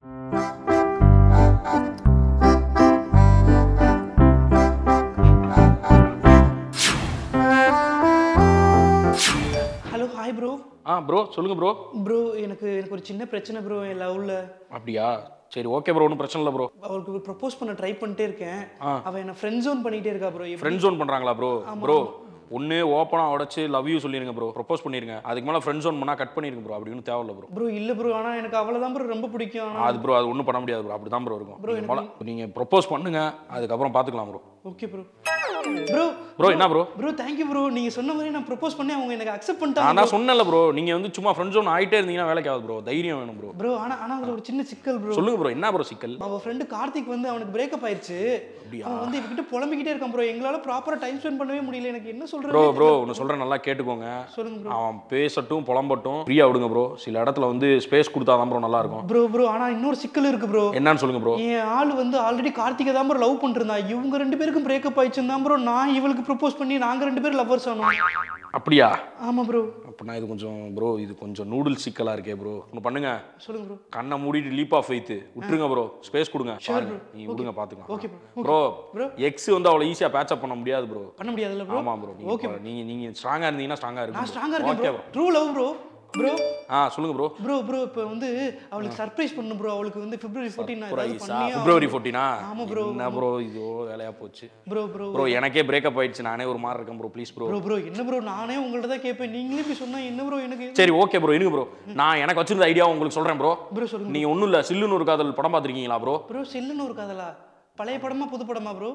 Hello hi bro ஆ bro சொல்லுங்க bro bro எனக்கு எனக்கு ஒரு சின்ன பிரச்சனை ப்ரோ என் லவ்ல அப்படியா சரி ஓகே ப்ரோ ஒன்றும் பிரச்சனை இல்லை ப்ரோ அவளுக்கு ப்ரப்போஸ் பண்ண ட்ரை பண்ணிட்டே இருக்கேன் அவ என்ன ஃப்ரெண்ட் ஜோன் பண்ணிட்டே இருக்கா ப்ரோ ஃப்ரெண்ட் ஜோன் பண்ணுறாங்களா ப்ரோ ப்ரோ ஒன்று ஓப்பனாக உடச்சு லவ் யூ சொல்லிருங்க ப்ரோ ப்ரப்போஸ் பண்ணிருங்க அதுக்கு மேலே ஃப்ரெண்ட் ஜோன் பண்ணால் கட் பண்ணிருங்க ப்ரோ அப்படின்னு தேவையில்ல ப்ரோ ப்ரோ இல்ல ப்ரோ ஆனா எனக்கு அவளை தான் ப்ரோ ரொம்ப பிடிக்கும் ஆனா அது ப்ரோ அது ஒன்றும் பண்ண முடியாது ப்ரோ அப்படி தான் ப்ரோ இருக்கும் நீங்க போலாம் நீங்கள் ப்ரப்போஸ் பண்ணுங்க அதுக்கப்புறம் பார்த்துக்கலாம் bro okay bro bro bro என்ன ப்ரோ ப்ரோ தேங்க்யூ ப்ரோ நீங்க சொன்ன மாதிரி நான் ப்ரப்போஸ் பண்ணி அவங்க எனக்கு அக்செப்ட் நான் பண்ணிட்டாங்க தான் சொன்னேன்ல ப்ரோ நீங்கள் வந்து சும்மா ஃப்ரெண்ட் ஜோன் ஆகிட்டே இருந்தீங்கன்னா வேலைக்கு ஆகுது ப்ரோ தைரியம் வேணும் ப்ரோ ப்ரோ ஆனா ஆனா அதுல ஒரு சின்ன சிக்கல் ப்ரோ சொல்லுங்க ப்ரோ என்ன ப்ரோ சிக்கல் அவ ஃப்ரெண்டு கார்த்திக் வந்து அவனுக்கு பிரேக்கப் ஆயிருச்சு அப்படியா? அவன் வந்து இவகிட்ட புலம்பிக்கிட்டே இருக்கான் ப்ரோ எங்களால ப்ராப்பரா டைம் ஸ்பெண்ட் பண்ணவே முடியல எனக்கு என்ன ப்ரோ சொல்றது ப்ரோ ஒன்று சொல்கிறேன் நல்லா கேட்டுக்கோங்க சொல்லுங்க ப்ரோ அவன் பேசட்டும் புலம்பட்டும் ஃப்ரீயாக விடுங்க ப்ரோ சில இடத்துல வந்து ஸ்பேஸ் கொடுத்தா தான் ப்ரோ நல்லா இருக்கும் ப்ரோ ப்ரோ ஆனா இன்னொரு சிக்கல் இருக்கு ப்ரோ என்னன்னு சொல்லுங்க ப்ரோ என் ஆள் வந்து ஆல்ரெடி கார்த்திகை தான் ப்ரோ லவ் பண்ணிருந்தா இவங்க ரெண்டு பேருக்கும் பிரேக்கப் ஆயிடுச்சுன்னு தான் ப்ரோ நான் இவளுக்கு ப்ரப்போஸ் பண்ணி நாங்க ரெண்டு பேரும் லவ்வர்ஸ் ஆனோம் அப்படியா ஆமா ப்ரோ அப்படின்னா இது கொஞ்சம் ப்ரோ இது கொஞ்சம் நூடுல் சிக்கலா இருக்கே ப்ரோ ஒன்று பண்ணுங்க சொல்லுங்க ப்ரோ கண்ணை மூடிட்டு லீப் ஆஃப் ஃபெய்த் விட்டுருங்க ப்ரோ ஸ்பேஸ் கொடுங்க பாருங்க நீ விடுங்க பாத்துக்கலாம் Okay, bro. Bro Bro. Ex வந்து அவ்வளோ ஈஸியா பேட்ச் பண்ண முடியாது ப்ரோ பண்ண முடியாதுல்ல ப்ரோ ஆமா ப்ரோ நீங்க நீங்க நீங்க ஸ்ட்ராங்கா இருந்தீங்கன்னா ஸ்ட்ராங்கா நான் இருக்கு ஸ்ட்ராங்கா இருக்கேன் okay bro true love bro bro ஆ சொல்லுங்க ப்ரோ ப்ரோ ப்ரோ இப்போ வந்து அவளுக்கு சர்ப்ரைஸ் பண்ணு ப்ரோ அவளுக்கு வந்து பிப்ரவரி 14 நான் ஏதாவது ப்ரைஸா பண்ணியே பிப்ரவரி ஃபோர்டீனா ஆமா bro. என்ன ப்ரோ இதோ வேலையா போச்சு ப்ரோ ப்ரோ ப்ரோ எனக்கே பிரேக்கப் ஆயிடுச்சு நானே ஒரு மாதிரி இருக்கேன் bro please bro bro bro என்ன ப்ரோ நானே உங்கள்ட்ட தான் கேட்பேன் நீங்களே இப்படி சொன்னா என்ன ப்ரோ எனக்கு சரி ஓகே ப்ரோ இருங்க ப்ரோ நான் எனக்கு வச்சிருந்த ஐடியா உங்களுக்கு சொல்றேன் ப்ரோ ப்ரோ சொல்லுங்க நீங்க ஒன்றும் இல்லை சில்லுன்னு ஒரு காதல் படம் பார்த்துருக்கீங்களா ப்ரோ ப்ரோ செல்லுன்னு ஒரு காதலா பழைய படமா புது படமா ப்ரோ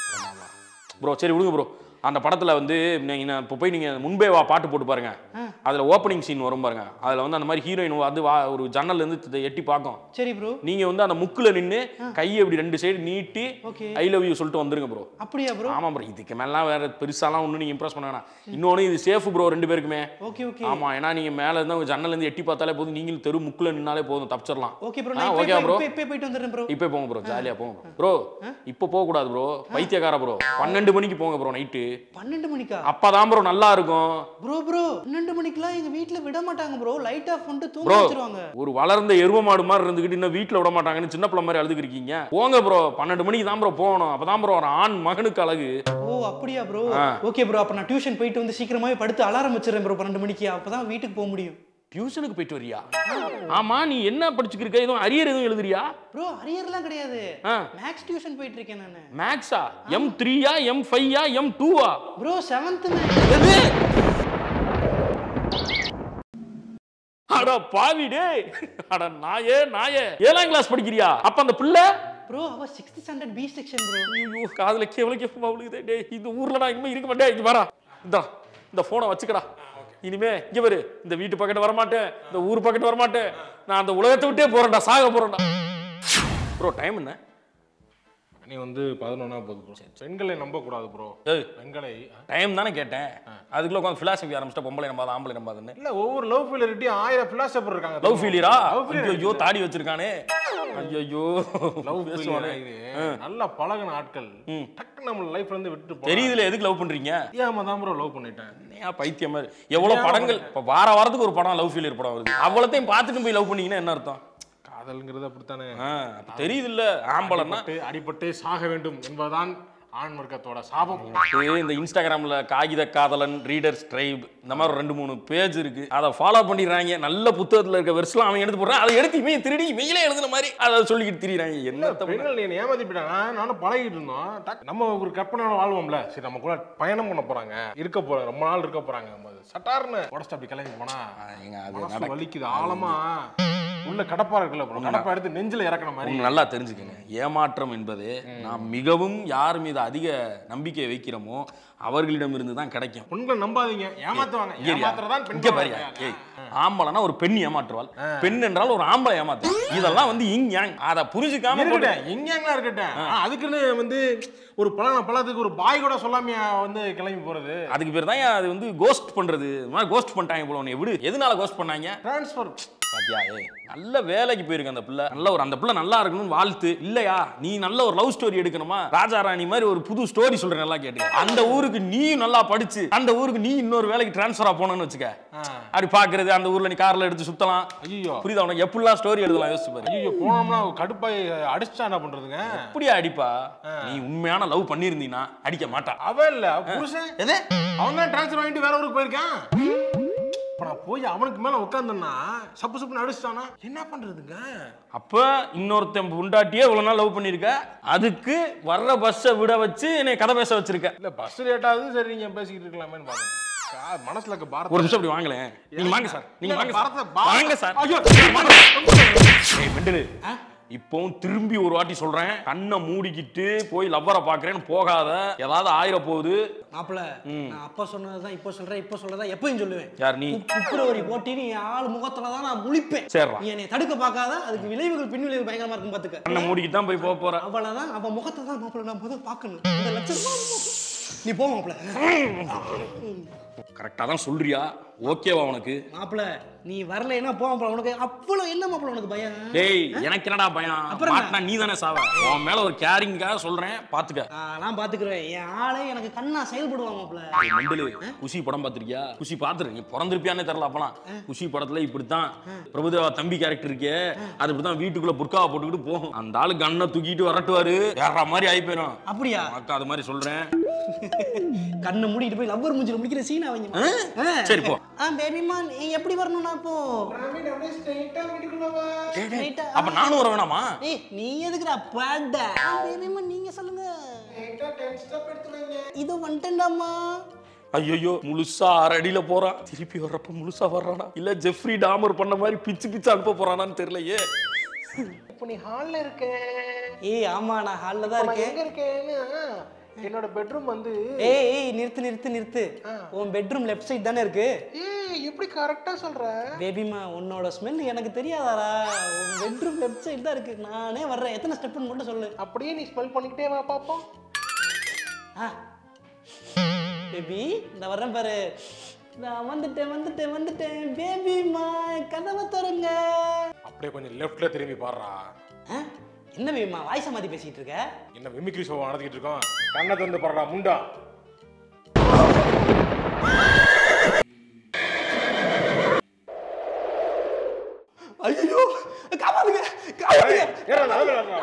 ப்ரோ சரி விடுங்க ப்ரோ அந்த படத்தில் வந்து நீங்கள் இப்போ போய் நீங்கள் முன்பே வா பாட்டு போட்டு பாருங்க அதில் ஓப்பனிங் சீன் வரும் பாருங்க அதில் வந்து அந்த மாதிரி ஹீரோயின் வந்து வா ஒரு ஜன்னல்லேருந்து எட்டி பார்க்கும் சரி ப்ரோ நீங்கள் வந்து அந்த முக்கில் நின்று கையை இப்படி ரெண்டு சைடு நீட்டி ஓகே ஐ லவ் யூ சொல்லிட்டு வந்துருங்க ப்ரோ அப்படியா ப்ரோ ஆமாம் ப்ரோ இதுக்கு மேலாம் வேற பெருசாலாம் ஒன்றும் நீங்கள் இம்ப்ரெஸ் பண்ண வேணாம் இன்னொன்று இது சேஃப் ப்ரோ ரெண்டு பேருக்குமே ஓகே ஓகே ஆமா ஏன்னா நீங்கள் மேலே இருந்து அவங்க ஜன்னல்லேருந்து எட்டி பார்த்தாலே போதும் நீங்களும் தெரு முக்கில் நின்னாலே போதும் தப்பிச்சிடலாம் ஓகே ப்ரோ ஆ, நான் okay bro. இப்போ இப்போ போயிட்டு வந்துடுறேன் ப்ரோ இப்போ போங்க ப்ரோ ஜாலியாக போங்க ப்ரோ இப்போ போகக்கூடாது ப்ரோ பைத்தியக்கார ப்ரோ பன்னெண்டு மணிக்கு போங்க ப்ரோ நைட்டு பன்னெண்டு மணிக்கா அப்பதான் ப்ரோ நல்லா இருக்கும் ப்ரோ ப்ரோ பன்னெண்டு மணிக்கெல்லாம் எங்க வீட்ல விட மாட்டாங்க ப்ரோ லைட் ஆஃப் பண்ணிட்டு தூங்க Bro. வச்சிருவாங்க ஒரு வளர்ந்த எரும மாடு மாதிரி இருந்துக்கிட்டு இன்னும் வீட்டில் விட மாட்டாங்கன்னு சின்ன பிள்ளை மாதிரி அழுதுகிருக்கீங்க போங்க ப்ரோ பன்னெண்டு மணிக்கு தான் ப்ரோ போகணும் அப்பதான் ப்ரோ ஒரு ஆண் மகனுக்கு அழகு ஓ அப்படியா ப்ரோ ஓகே ப்ரோ அப்ப நான் டியூஷன் போயிட்டு வந்து சீக்கிரமாவே படுத்து அலாரம் வச்சிடுறேன் ப்ரோ பன்னெண்டு மணிக்கு அப்பதான் வீட்டுக்கு போக முடியும் டியூஷனுக்கு போயிட்டு வரியா ஆமா நீ என்ன படிச்சுக்கிருக்க எதுவும் அரியர் எதுவும் எழுதுறியா ப்ரோ அரியர்லாம் கிடையாது ஆ. மேக்ஸ் டியூஷன் போயிட்டு இருக்கேன் நான் மேக்ஸா எம் த்ரீயா எம் ஃபையா எம் டூவா ப்ரோ செவன்த் எது அட பாவி டேய் அட நாயே நாயே ஏழாம் கிளாஸ் படிக்கிறியா அப்ப அந்த பிள்ளை ப்ரோ அவ sixth standard B section bro ஐயோ காதுல கேவல கேவலமா விழுகுதே டேய் இந்த ஊர்ல நான் இனிமே இருக்க மாட்டேன் இங்க வரா இந்த இந்த போனை வச்சுக்கடா இனிமே இங்க பாரு இந்த வீட்டு பக்கத்து வர மாட்டேன் இந்த ஊர் பக்கத்து வர மாட்டேன் நான் அந்த உலகத்தை விட்டே போறேன்டா சாக போறேன்டா ப்ரோ டைம் என்ன நீ வந்து பதினொன்னா போகுது ப்ரோ பெண்களை நம்ப கூடாது ப்ரோ ஏய் பெண்களை டைம் தானே கேட்டேன் அதுக்குள்ள உட்காந்து பிலாசபி ஆரம்பிச்சிட்ட பொம்பளை நம்பாத ஆம்பளை நம்பாதுன்னு இல்ல ஒவ்வொரு லவ் ஃபெயிலியர்ட்டையும் ஆயிரம் பிலாசபர் இருக்காங்க லவ் ஃபீலியரா Love failure ஐயோ தாடி வச்சிருக்கானே ஐயோ லவ் பேசுவானே இது நல்லா பழகுன ஆட்கள் டக்கு நம்ம லைஃப்ல இருந்து விட்டுட்டு போறாங்க தெரியுதுல எதுக்கு லவ் பண்றீங்க தெரியாம தான் ப்ரோ லவ் பண்ணிட்டேன் ஏன் பைத்தியம் மாதிரி எவ்வளவு படங்கள் இப்ப வார வாரத்துக்கு ஒரு படம் லவ் ஃபீலியர் படம் வருது அவ்வளோத்தையும் பார்த்துட்டு போய் லவ் பண்ணீங்கன்னா என்ன அர்த்தம் காதல்ங்கிறது அப்படித்தானே ஆ, அப்ப தெரியுதுல்ல ஆம்பளைன்னா அடிபட்டு அடிபட்டே சாக வேண்டும் என்பதுதான் ஆண் வர்க்கத்தோட சாபம் ஏய், இந்த இன்ஸ்டாகிராம்ல காகித காதலன் ரீடர்ஸ் ட்ரைப் இந்த மாதிரி ஒரு ரெண்டு மூணு பேஜ் இருக்கு அதை ஃபாலோ பண்ணிடுறாங்க நல்ல புத்தகத்துல இருக்க வெர்ஸ்லாம் அவன் எடுத்து போடுறான் அதை எடுத்து இவன் திருடி மெயிலே எழுதுன மாதிரி அதை சொல்லிக்கிட்டு திரியிறாங்க என்ன பெண்கள் நீ ஏமாத்தி போயிட்டாங்க நானும் பழகிட்டு இருந்தோம் டக் நம்ம ஒரு கற்பனையோட வாழ்வோம்ல சரி நம்ம கூட பயணம் பண்ண போறாங்க இருக்க போறாங்க ரொம்ப நாள் இருக்க போறாங்க நம்ம சட்டார்னு உடச்சிட்டு அப்படி கிளம்பி போனா ஏங்க, அது மனசு நடக்க- வலிக்குது ஆழமா உள்ள கடப்பா இருக்குல்ல bro கடப்பா எடுத்து நெஞ்சில இறக்குன மாதிரி ஒண்ணு நல்லா தெரிஞ்சுக்கங்க ஏமாற்றம் என்பது நாம் மிகவும் யார் மீது அதிக நம்பிக்கை வைக்கிறோமோ அவர்களிடமிருந்து தான் கிடைக்கும் பெண்களை நம்பாதீங்க ஏமாத்துவாங்க இங்க இருயா. ஏமாத்துறதான் இங்க பெண்கள் பாருயா. ஏய், ஆம்பளைனா ஒரு பெண் ஏமாற்றுவாள் பெண் என்றால் ஒரு ஆம்பளை ஏமாத்து இதெல்லாம் வந்து இங் யாங் அதை புரிஞ்சுக்காம போட்டு- இருக்கட்டும் எங்கேங்களா இருக்கட்டும் ஆனா, அதுக்குன்னு வந்து ஒரு பழம் பழத்துக்கு ஒரு பாய் கூட சொல்லாம வந்து கிளம்பி போறது அதுக்கு பேர் தான் அது வந்து கோஸ்ட் பண்றது இந்த மாதிரி கோஸ்ட் பண்ணிட்டாங்க போல உன்னை விடு எதனால கோஸ்ட் பண்ணாங்க டிரான்ஸ்ஃபர் பாத்தியா ஏய் நல்ல வேலைக்கு போயிருக்கு அந்த பிள்ளை நல்ல ஒரு அந்த பிள்ளை நல்லா இருக்கணும்னு வாழ்த்து இல்லையா நீ நல்ல ஒரு லவ் ஸ்டோரி எடுக்கணுமா ராஜா ராணி மாதிரி ஒரு புது ஸ்டோரி சொல்றேன் நல்லா கேட்டு அந்த ஊருக்கு நீயும் நல்லா படிச்சு அந்த ஊருக்கு நீ இன்னொரு வேலைக்கு டிரான்ஸ்ஃபர் போனோம்னு வச்சுக்க அப்படி பாக்குறது அந்த ஊர்ல நீ கார்ல எடுத்து சுத்தலாம் ஐயோ புரியுதா உனக்கு எப்படிலாம் ஸ்டோரி எழுதலாம் யோசிச்சு பாரு ஐயோ போனோம்னா கடுப்பாய் அடிச்சா என்ன பண்றதுங்க அப்படியா அடிப்பா நீ உண்மையான லவ் பண்ணியிருந்தீங்கன்னா அடிக்க மாட்டா அவன் இல்ல அவ புருஷன் எது அவன் தான் டிரான்ஸ்ஃபர் வாங்கிட்டு வேற ஊருக்கு போயிருக்கான் இப்ப நான் போய் அவனுக்கு மேல உட்காந்துன்னா சப்பு சப்புன்னு அடிச்சிட்டானா என்ன பண்றதுங்க அப்ப இன்னொருத்தன் புண்டாட்டியே இவ்வளவு நாள் லவ் பண்ணிருக்க அதுக்கு வர்ற பஸ்ஸை விட வச்சு என்னை கதை பேச வச்சிருக்க இல்ல பஸ் லேட்டாவது சரி நீங்க பேசிக்கிட்டு இருக்கலாமேன்னு பாத்தேன் கா- மனசுல இருக்க பாரத ஒரு நிமிஷம் அப்படி வாங்கலேன் நீங்க வாங்க சார் நீங்க வாங்க சார் பாரத- பாரத- வாங்க சார் ஐயோ ஏய் மெண்டலு இப்பவும் திரும்பி ஒரு வாட்டி சொல்றேன் கண்ணை மூடிக்கிட்டு போய் லவ்வரை பாக்குறேன்னு போகாத ஏதாவது ஆயிர போகுது மாப்பிள நான் அப்ப சொன்னதுதான் இப்ப சொல்றேன் இப்ப சொல்றதா எப்பயும் சொல்லுவேன் யார் நீ பிப்~ பிப்ரவரி போட்டி நீ ஆள் முகத்துல தான் நான் முழிப்பேன் சேர்றா. நீ என்னை தடுக்க பார்க்காத அதுக்கு விளைவுகள் பின் விளைவு பயங்கரமா இருக்கும் பாத்துக்க கண்ணை மூடிக்கிட்டு தான் போய் போக போற அவ்வளவுதான் அவன் முகத்தை தான் மாப்பிள நான் முதல் பார்க்கணும் இந்த லட்சம் நீ போ மாப்பிள கரெக்டா தான் சொல்றியா ஓகேவா உனக்கு மாப்பிள நீ வரலைன்னா போ மாப்பிள உனக்கு அவ்வளவு என்ன மாப்பிள உனக்கு பயம் டேய் எனக்கு என்னடா பயம் அப்புறம் என்ன? மாட்டினா நீ தானே சாவ உன் மேல ஒரு கேரிங்காக சொல்றேன் பாத்துக்க ஆ, நான் பாத்துக்கிறேன் என் ஆளே எனக்கு கண்ணா செயல்படுவான் மாப்பிள ஏய், மெண்டலு குஷி படம் பார்த்திருக்கியா குஷி பார்த்துரு நீ பிறந்திருப்பியானே தெரியல அப்பலாம் குஷி படத்துல இப்படித்தான் பிரபுதேவா தம்பி கேரக்டர் இருக்கே அது இப்படிதான் வீட்டுக்குள்ள புர்காவை போட்டுக்கிட்டு போகும் அந்த ஆளு கண்ணை தூக்கிட்டு வரட்டுவாரு வேற மாதிரி ஆகி போயிடும் அப்படியா அக்கா அது மாதிரி சொல்றேன் கண்ணை மூடிட்டு போய் லவ்வர் மூஞ்சில முடிக்கிற சீன் அவங்க சரி போ ஆ பேபிமா நீ எப்படி வரணும்னா இப்போ அப்ப நானும் வர வேணாமா ஏய் நீ எதுக்குடா பாட பேபிமா நீங்க சொல்லுங்க இதோ வந்துட்டேன்டாமா ஐயோ முழுசா அரை அடியில போறான் திருப்பி வர்றப்ப முழுசா வர்றானா இல்ல ஜெஃப்ரி டாமர் பண்ண மாதிரி பிச்சு பிச்சு அனுப்ப போறானான்னு தெரியலையே இப்போ நீ ஹால்ல இருக்க ஏய் ஆமா நான் ஹால்ல தான் இருக்கேன் எங்க இருக்கேன்னு என்னோட பெட்ரூம் வந்து ஏய் ஏய் நிறுத்து நிறுத்து நிறுத்து உன் பெட்ரூம் லெஃப்ட் சைடு தானே இருக்கு ஏய் எப்படி கரெக்டா சொல்ற பேபிமா உன்னோட ஸ்மெல் எனக்கு தெரியாதாடா உன் பெட்ரூம் லெஃப்ட் சைடு தான் இருக்கு நானே வர்றேன் எத்தனை ஸ்டெப்னு மட்டும் சொல்லு அப்படியே நீ ஸ்மெல் பண்ணிக்கிட்டே வா பாப்போம் ஆ பேபி இந்த வர்றேன் பாரு நான் வந்துட்டேன் வந்துட்டேன் வந்துட்டேன் பேபிமா கதவை திறங்க அப்படியே கொஞ்சம் லெஃப்ட்ல திரும்பி பாடுறா ஆ? என்ன பேபிமா வாய்ஸை மாத்தி பேசிட்டு இருக்க என்ன மிமிக்ரி ஷோ நடத்திக்கிட்டு இருக்கோம் கண்ணை திறந்து பாடுறா முண்டா ஐயோ காப்பாத்துங்க காப்பாத்துங்க ஏறா, நடந்து நடறா.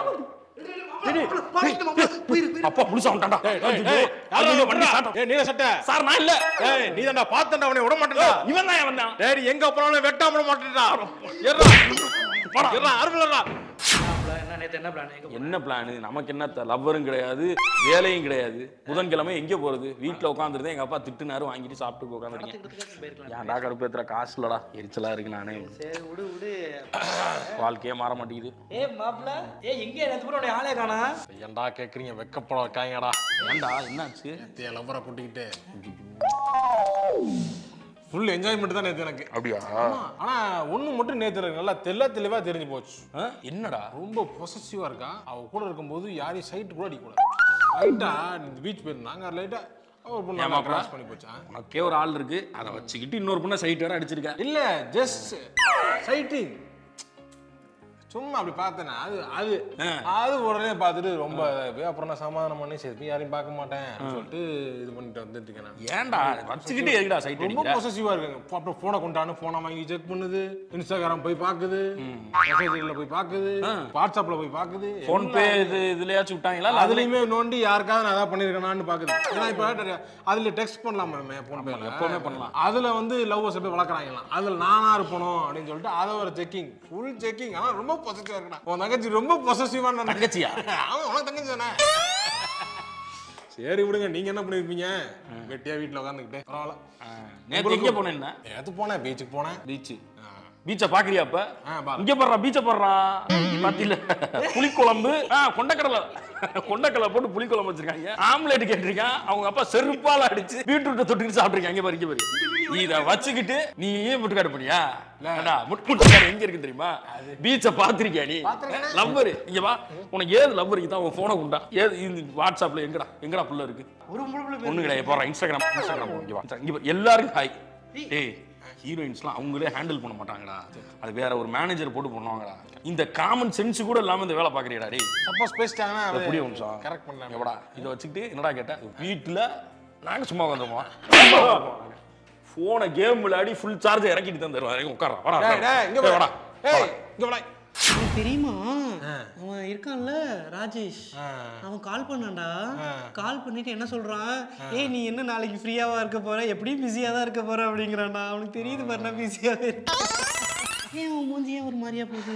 அப்பா முழுசா வந்துட்டான்டா ஏய், ஏய், ஏய், யாரா ஐயோ, இது வண்டி பண்றா? சாட்டம். ஏய், நீதான் சட்டை. சார் நான் இல்ல ஏய், நீதான்டா, பார்த்தேன்டா, அவனை விட மாட்டேன்டா. இவன் தான் வந்தான் டேய், நீ எங்க போனாலும் வெட்டாம விட மாட்டேன்டா. ஏறுடா. ஏறுடா, அருமையிலடா. என்ன நேத்து என்ன பிளான் என்ன பிளான் நமக்கு என்ன லவ்வரும் கிடையாது வேலையும் கிடையாது புதன்கிழமை எங்க போறது வீட்டுல உட்காந்துருந்தேன் எங்க அப்பா திட்டுனாரு வாங்கிட்டு சாப்பிட்டு உட்காந்துருக்கேன் ஏன்டா கடுப்பு ஏத்துற காசு இல்லடா எரிச்சலா இருக்கு நானே சரி விடு விடு வாழ்க்கையே மாற மாட்டேங்குது ஏ மாப்பிள ஏ எங்க நேத்து பூரா உன்னை ஆளே காணா ஏன்டா கேக்குறீங்க வெக்கப்பட வைக்காங்கடா ஏன்டா என்னாச்சு நேத்து லவ்வரை கூட்டிக்கிட்டு ஃபுல் என்ஜாய்மெண்ட் தான் நேத்து எனக்கு அப்படியா ஆனா ஒண்ணு மட்டும் நேத்து எனக்கு நல்லா தெல்ல தெளிவா தெரிஞ்சு போச்சு ஆ? என்னடா ரொம்ப பொசசிவா இருக்கா அவ கூட இருக்கும்போது யாரையும் சைட் கூட அடிக்கூடாது லைட்டா பீச் போயிருந்தாங்க லைட்டா ஒரு பொண்ணு ஏமாப்ல? கிராஸ் பண்ணி போச்சா உனக்கே ஒரு ஆள் இருக்கு அதை வச்சுக்கிட்டு இன்னொரு பொண்ணை சைட் வேற அடிச்சிருக்க இல்ல ஜஸ்ட் சைட்டிங் சும்மா அப்படி பார்த்தேனா அது அது அது உடனே பார்த்துட்டு ரொம்ப இதாகி, அப்புறம் நான் சமாதானம் பண்ணி சரி யாரையும் பார்க்க மாட்டேன் அப்படின்னு சொல்லிட்டு இது பண்ணிட்டு வந்துட்டு இருக்கேன் நான். ஏன்டா வச்சுக்கிட்டு எதுக்குடா சைட் ரொம்ப அடிக்கிற பொசசிவா இருக்காங்க போ- அப்புறம் போனை கொண்டான்னு போனை வாங்கி செக் பண்ணுது இன்ஸ்டாகிராம் போய் பாக்குது மெசேஜ்ல போய் பாக்குது வாட்ஸ்அப்ல போய் பாக்குது போன் பே இது இதுலயாச்சும் விட்டாங்களா இல்ல அதுலயுமே நோண்டி யாருக்காவது நான் ஏதாவது பண்ணிருக்கேனான்னு பாக்குது ஏன்னா இப்ப அதுல டெக்ஸ்ட் பண்ணலாம் போன் பே எப்பவுமே பண்ணலாம். அதுல வந்து லவ் போய் வளர்க்குறாங்களாம் அதுல நானா இருப்பணும் அப்படின்னு சொல்லிட்டு அதை ஒரு செக்கிங் ஃபுல் செக்கிங் ஆனா ரொம்ப பொசசிவா இருக்கா உன் தங்கச்சி ரொம்ப பொசசிவான தங்கச்சியா அவன் உனக்கு தங்கச்சி தானே சரி விடுங்க நீங்க என்ன பண்ணிருப்பீங்க வெட்டியா வீட்டுல உட்காந்துக்கிட்டே பரவாயில்ல நேத்து எங்க போனேன் நேத்து போனேன் பீச்சுக்கு போனேன் பீச் பீச்ச பாக்குறியா அப்ப ஆ, பாரு. இங்க போடுறா பீச்ச போடுறா பாத்தில புளிக்குழம்பு ஆ கொண்டக்கடலை கொண்டக்கடலை போட்டு புளிக்குழம்பு வச்சிருக்காங்க ஆம்லேட் கேட்டிருக்கான் அவங்க அப்பா செருப்பால அடிச்சு பீட்ரூட்டை தொட்டுக்கிட்டு சாப்பிட்டுருக்காங்க பாரு இங்க பாரு இத வச்சுக்கிட்டு நீ ஏன் முட்டுக்காடு பண்ணியா இல்லடா முட்டுக்காடு எங்க இருக்கு தெரியுமா பீச்ச பாத்திருக்கியா நீ லவ்வர் இங்க வா உனக்கு ஏது லவ்வர் இதான் உன் போனை கொண்டா ஏது இது வாட்ஸ்அப்ல எங்கடா எங்கடா புள்ள இருக்கு ஒரு முழு ஒண்ணு கிடையாது போறா இன்ஸ்டாகிராம் இன்ஸ்டாகிராம் போ, இங்க வா இங்க பாரு, எல்லாருக்கும் ஹாய் டேய் ஹீரோயின்ஸ்லாம் அவங்களே ஹேண்டில் பண்ண மாட்டாங்கடா அது வேற ஒரு மேனேஜர் போட்டு பண்ணுவாங்கடா இந்த காமன் சென்ஸ் கூட இல்லாம இந்த வேலை பாக்குறியடா டேய் சப்போஸ் பேசிட்டாங்கன்னா இதை புரிய ஒரு நிமிஷம் கரெக்ட் பண்ணலாம் எவடா இதை வச்சுக்கிட்டு என்னடா கேட்டேன் வீட்டில் நாங்க சும்மா உட்காந்துருவோம் ஃபோனை கேம் விளையாடி ஃபுல் சார்ஜ் இறக்கிட்டு தான் தருவாங்க உட்கார வாடா டேய் டேய் இங்க டேய், வாடா வாடா ஏய் இங்க வாடா உனக்கு தெரியுமா அவன் இருக்கான்ல ராஜேஷ் ஆ. அவன் கால் பண்ணான்டா கால் பண்ணிட்டு என்ன சொல்றான் ஏய் நீ என்ன நாளைக்கு ஃப்ரீயாவா இருக்க போற எப்படியும் பிஸியா தான் இருக்க போற அப்படிங்கிறான்டா அவனுக்கு தெரியுது பாரு நான் பிஸியாவே இருக்கேன் ஏன் அவன் மூஞ்சியே ஒரு மாதிரியா போகுது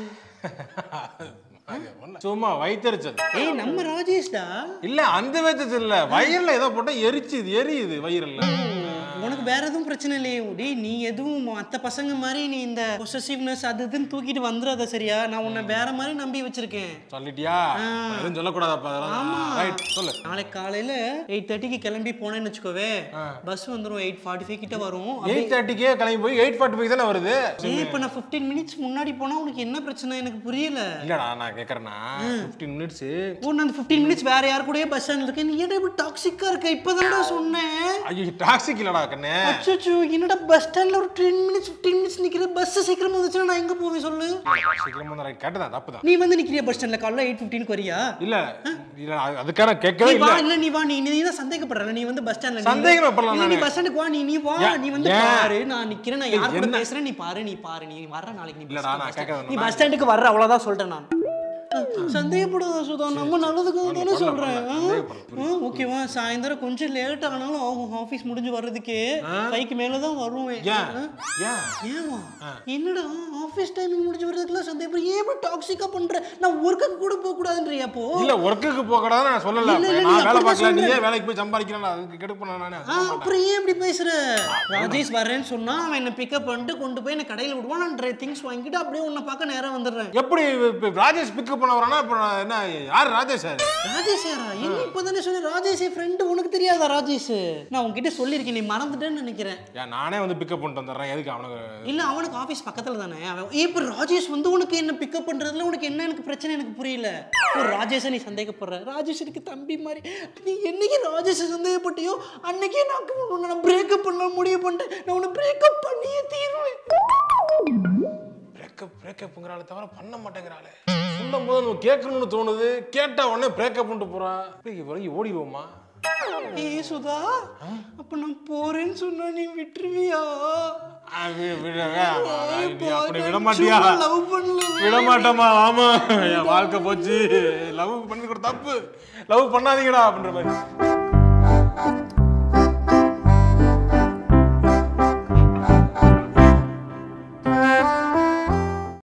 சும்மா வயிற்றுச்சல் ஏய் நம்ம ராஜேஷ்டா இல்ல அந்த வயிற்றுச்சல் இல்ல வயிறுல ஏதோ போட்டா எரிச்சுது எரியுது வயிறுல உனக்கு வேற எதுவும் பிரச்சனை இல்லையே டேய் நீ எதுவும் மற்ற பசங்க மாதிரி நீ இந்த பொசசிவ்னஸ் அது இதுன்னு தூக்கிட்டு வந்துடாத சரியா நான் உன்னை வேற மாதிரி நம்பி வச்சிருக்கேன் சொல்லிட்டியா எதுவும் சொல்லக்கூடாதப்பா அதெல்லாம் ரைட் சொல்லு நாளைக்கு காலையில எயிட் தேர்ட்டிக்கு கிளம்பி போனேன்னு வச்சுக்கோவே பஸ் வந்துடும் எயிட் ஃபார்ட்டி ஃபைவ் கிட்ட வரும் எயிட் தேர்ட்டிக்கே கிளம்பி போய் எயிட் ஃபார்ட்டி ஃபைவ் தானே வருது ஏய் இப்போ நான் ஃபிஃப்டீன் மினிட்ஸ் முன்னாடி போனா உனக்கு என்ன பிரச்சனை எனக்கு புரியல இல்லடா நான் கேக்குறேன்னா ஃபிஃப்டீன் மினிட்ஸ் ஓ நான் அந்த ஃபிஃப்டீன் மினிட்ஸ் வேற யார் கூடயே பஸ் ஸ்டாண்ட்ல இருக்கேன் நீ ஏன்டா இப்படி டாக்ஸிக்கா இருக்க இப்போதான்டா சொன்னேன் ஐயோ டாக்ஸிக் இல்லடா கண்ணே அச்சோ என்னடா பஸ் ஸ்டாண்ட்ல ஒரு டென் மினிட்ஸ் ஃபிஃப்டீன் மினிட்ஸ் நிக்கிற பஸ் சீக்கிரமா வந்துச்சுன்னா நான் எங்க போவேன் சொல்லு சீக்கிரமா தான் ரைட் கரெக்ட் தான் தப்பு தான் நீ வந்து நிக்கிறியா பஸ் ஸ்டாண்ட்ல காலைல எயிட் ஃபிஃப்டீனுக்கு வரியா இல்ல இல்ல அது- அதுக்காக நான் கேட்கவே நீ இல்ல வா இல்ல நீ வா நீ நீ தான் சந்தேகப்படுற நீ வந்து பஸ் ஸ்டாண்ட்ல சந்தேகமே படல நீ நானு. பஸ் ஸ்டாண்டுக்கு வா நீ நீ வா ஏன்? நீ வந்து ஏன்? பாரு நான் நிக்கிறேன் நான் யார் கூட என்ன? பேசுறேன் நீ பாரு நீ பாரு நீ வர்ற நாளைக்கு நீ bus இல்லடா, stand- நான் bus stand- கேட்கறது நீ பஸ் ஸ்டாண்டுக்கு வர்ற அவ்வளவுதான் சொல்லிட்டேன் நான் சந்தேகப்படாத சுதா நம்ம நல்லதுக்காக தானே பண்ணல, சொல்றேன் பண்ணல, சந்தேகப்படல, ஓகேவா சாயந்தரம் கொஞ்சம் லேட் ஆனாலும் ஆகும் ஆபீஸ் முடிஞ்சு வர்றதுக்கு ஃபைவ்க்கு மேல தான் வருவேன் ஏன் ஏன் ஏமா என்னடா ஆபீஸ் டைமிங் முடிஞ்சு வர்றதுக்குலாம் சந்தேகம் ஏன் இப்படி டாக்ஸிக்கா பண்ற நான் ஒர்க்குக்கு கூட போக கூடாதுன்றியா அப்போ இல்ல ஒர்க்குக்கு போக கூடாது நான் சொல்லல இல்ல, இல்ல, நீ நான் வேலை அப்படிதான் பார்க்கல நீ சொல்ற. ஏன் வேலைக்கு போய் சம்பாதிக்கிறேன் அதுக்கு கெடுப்பேன் நானே ஆ, அப்புறம் ஏன் இப்படி பேசுற ராஜேஷ் வரேன்னு சொன்னா அவன் என்ன பிக்கப் பண்ணிட்டு கொண்டு போய் என்ன கடையில் விடுவான் நான் திங்ஸ் வாங்கிட்டு அப்படியே உன்னை பார்க்க நேரா வந்துடுறேன் எப்படி இப்ப ராஜேஷ் பிக்கப் பண்ண வரானா இப்ப நான் என்ன யார் ராஜேஷ் சார் ராஜேஷ் யாரா என்ன இப்பதானே சொன்ன ராஜேஷ் என் ஃப்ரெண்டு உனக்கு தெரியாதா ராஜேஷ் நான் உன்கிட்ட சொல்லியிருக்கேன் நீ மறந்துட்டேன்னு நினைக்கிறேன் ஏன் நானே வந்து பிக்கப் பண்ணிட்டு வந்துடுறேன் எதுக்கு அவனுக்கு இல்ல அவனுக்கு ஆபீஸ் பக்கத்துல தானே அவன் ஏய், இப்ப ராஜேஷ் வந்து உனக்கு என்ன பிக்கப் பண்றதுல உனக்கு என்ன எனக்கு பிரச்சனை எனக்கு புரியல ஒரு ராஜேஷை நீ சந்தேகப்படுற ராஜேஷ் எனக்கு தம்பி மாதிரி நீ என்னைக்கு ராஜேஷை சந்தேகப்பட்டியோ அன்னைக்கே நான் உன்னை நான் பிரேக்கப் பண்ண முடிவு பண்ணிட்டேன் நான் உன்னை பிரேக்கப் பண்ணியே தீருவேன் பிரேக்கப் பிரேக்கப்புங்கிறாளே தவிர பண்ண மாட்டேங்கிறாளே சொல்லும் போது நம்ம கேட்கணும்னு தோணுது கேட்டா உடனே பிரேக்கப் பண்ணிட்டு போறா இப்ப வரைக்கும் ஓடிடுவோமா ஏய் சுதா அப்ப நான் போறேன்னு சொன்னா நீ விட்டுருவியா அது விட- நீ அப்படி விட மாட்டியா லவ் பண்ணல விட மாட்டேமா ஆமா என் வாழ்க்கை போச்சு லவ் பண்ணி கூட தப்பு லவ் பண்ணாதீங்கடா அப்படின்ற மாதிரி